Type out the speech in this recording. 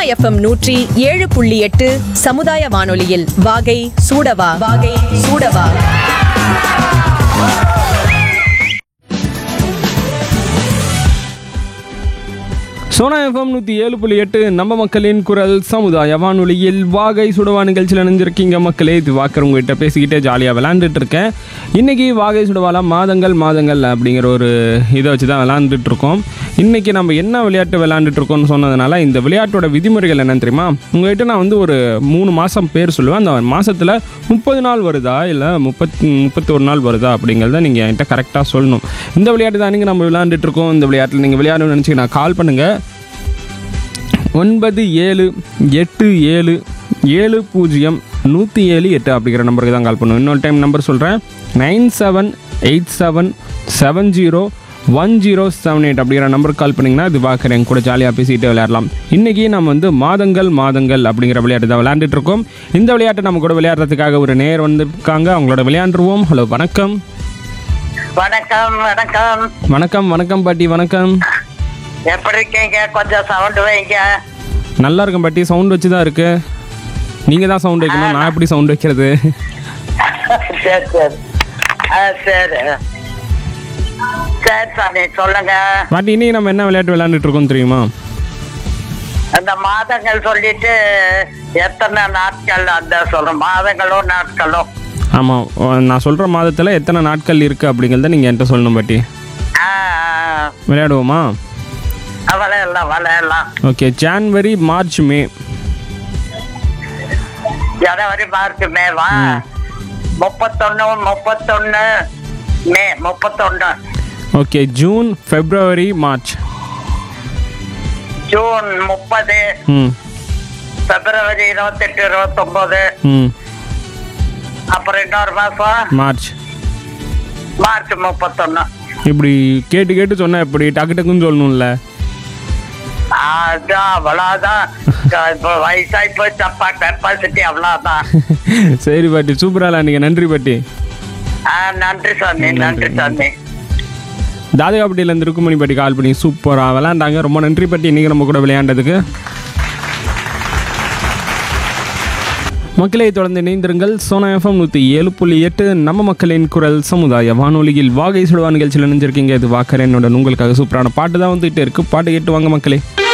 FM நூற்றி ஏழு புள்ளி எட்டு சமுதாய வானொலியில் வாகை சூடவா வாகை சூடவா சோனா எஃப்எம் நூற்றி ஏழு புள்ளி எட்டு நம்ம மக்களின் குரல் சமுதாய வானொலியில் வாகை சுடவா நிகழ்ச்சியில் இணைஞ்சிருக்கீங்க மக்களே இது வாக்கர் உங்ககிட்ட பேசிக்கிட்டே ஜாலியாக விளாண்டுட்டு இருக்கேன் இன்றைக்கி வாகை சுடவால மாதங்கள் மாதங்கள் அப்படிங்கிற ஒரு இதை வச்சு தான் விளாண்டுட்டு இருக்கோம் இன்றைக்கி நம்ம என்ன விளையாட்டு விளையாண்டுட்டு இருக்கோம்னு சொன்னதுனால இந்த விளையாட்டோட விதிமுறைகள் என்னன்னு தெரியுமா உங்கள்கிட்ட நான் வந்து ஒரு மூணு மாதம் பேர் சொல்லுவேன் அந்த மாதத்தில் முப்பது நாள் வருதா இல்லை முப்பத்தி முப்பத்தொரு நாள் வருதா அப்படிங்கிறத நீங்கள் என்கிட்ட கரெக்டாக சொல்லணும் இந்த விளையாட்டு தான் நீங்கள் நம்ம விளையாண்டுட்டு இருக்கோம் இந்த விளையாட்டில் நீங்கள் விளையாடணும்னு நினச்சி நான் கால் பண்ணுங்கள் ஒன்பது ஏழு எட்டு ஏழு ஏழு பூஜ்ஜியம் நூற்றி ஏழு எட்டு அப்படிங்கிற நம்பருக்கு தான் கால் பண்ணுவோம் இன்னொரு டைம் நம்பர் சொல்கிறேன் nine seven eight seven seven zero one zero seven eight அப்படிங்கிற நம்பருக்கு கால் பண்ணிங்கன்னா இது பார்க்குறேன் என் கூட ஜாலியாக பேசிக்கிட்டு விளையாடலாம் இன்றைக்கி நம்ம வந்து மாதங்கள் மாதங்கள் அப்படிங்கிற விளையாட்டு தான் விளையாண்டுட்டு இருக்கோம் இந்த விளையாட்டை நம்ம கூட விளையாடுறதுக்காக ஒரு நேர் வந்திருக்காங்க அவங்களோட விளையாண்டுருவோம் ஹலோ வணக்கம் வணக்கம் வணக்கம் வணக்கம் வணக்கம் பாட்டி வணக்கம் எப்படி இருக்கீங்க கொஞ்சம் சவுண்ட் வைங்க நல்லா இருக்கும் பாட்டி சவுண்ட் வச்சு தான் இருக்கு நீங்கள் தான் சவுண்ட் வைக்கணும் நான் எப்படி சவுண்ட் வைக்கிறது சரி சரி ஆ சரி சரி சாமி சொல்லுங்க பாட்டி இன்னைக்கு நம்ம என்ன விளையாட்டு விளையாண்டுட்டு இருக்கோம் தெரியுமா அந்த மாதங்கள் சொல்லிட்டு எத்தனை நாட்கள் அந்த சொல்றோம் மாதங்களும் நாட்களும் ஆமாம் நான் சொல்கிற மாதத்தில் எத்தனை நாட்கள் இருக்குது அப்படிங்கிறத நீங்கள் என்கிட்ட சொல்லணும் பாட்டி ஆ விளையாடுவோமா ஆ, விளையாடலாம் விளையாடலாம் ஓகே ஜான்வரி மார்ச் மே ஜனவரி மார்ச் மேவா முப்பத்தொன்னு முப்பத்தொன்னு மே முப்பத்தொன்னு okay June February March June முப்பது ம் பிப்ரவரி இருபத்தெட்டு இருபத்தொன்பது ம் அப்புறம் இன்னொரு மாசம் மார்ச் மார்ச் முப்பத்தொன்னு இப்படி கேட்டு கேட்டு சொன்னால் எப்படி டக்கு டக்குன்னு சொல்லணும்ல அதான் அவ்வளவுதான் இப்போ வயசாகி போய் தப்பா கெப்பாசிட்டி அவ்வளவுதான் சரி பாட்டி சூப்பராக நீங்கள் நன்றி பாட்டி ஆ, நன்றி சாமி நன்றி சாமி தாதகாப்பட்டியிலேருந்து இருக்குமணி பாட்டி கால் பண்ணி சூப்பராக விளையாண்டாங்க ரொம்ப நன்றி பாட்டி இன்றைக்கி நம்ம கூட விளையாண்டதுக்கு மக்களை தொடர்ந்து இணைந்திருங்கள் சோனா எஃப்எம் நூற்றி ஏழு புள்ளி எட்டு நம்ம மக்களின் குரல் சமுதாய வானொலியில் வாகை சுடுவா நிகழ்ச்சியில் இணைஞ்சிருக்கீங்க இது வாக்கரேனுடன் உங்களுக்காக சூப்பரான பாட்டு தான் வந்துகிட்டே இருக்கு பாட்டு கேட்டு வாங்க மக்களே